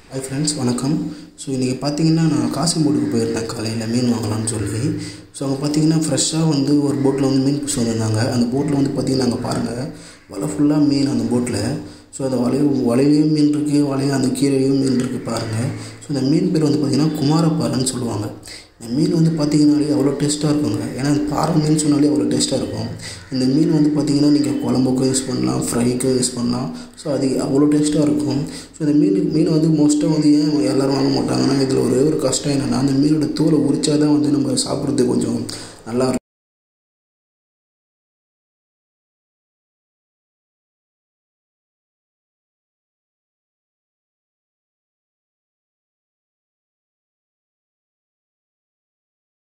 hi friends வணக்கம் so இன்றைக்கி பார்த்தீங்கன்னா நான் காசிமேடுக்கு போயிருந்தேன் காலையில் மீன் வாங்கலாம்னு சொல்லி ஸோ அங்கே பார்த்தீங்கன்னா ஃப்ரெஷ்ஷாக வந்து ஒரு போட்டில் வந்து மீன் பிடிச்சி வந்திருந்தாங்க அந்த போட்டில் வந்து பார்த்தீங்கன்னா அங்கே பாருங்கள் வலை ஃபுல்லாக மீன் அந்த போட்டில் ஸோ அந்த வலையும் வலையிலையும் மீன் இருக்குது வலையும் அந்த கீரையும் மீன் இருக்குது பாருங்கள் ஸோ இந்த மீன் பேர் வந்து பார்த்திங்கன்னா குமாரப்பாறைன்னு சொல்லுவாங்க இந்த மீன் வந்து பார்த்திங்கனாலே அவ்வளோ டேஸ்ட்டாக இருக்குங்க ஏன்னா பாறை மீன் சொன்னாலே அவ்வளோ டேஸ்ட்டாக இருக்கும் இந்த மீன் வந்து பார்த்திங்கன்னா நீங்கள் குழம்புக்கும் யூஸ் பண்ணலாம் ஃப்ரைக்கும் யூஸ் பண்ணலாம் ஸோ அது அவ்வளோ டேஸ்ட்டாக இருக்கும் ஸோ இந்த மீன் மீன் வந்து மோஸ்ட்டாக வந்து ஏன் எல்லோரும் வாங்க மாட்டாங்கன்னா இதில் ஒரே ஒரு கஷ்டம் என்னென்னா அந்த மீனோட தோலை உரிச்சா தான் வந்து நம்ம சாப்பிட்றதுக்கு கொஞ்சம் நல்லா இருக்கும்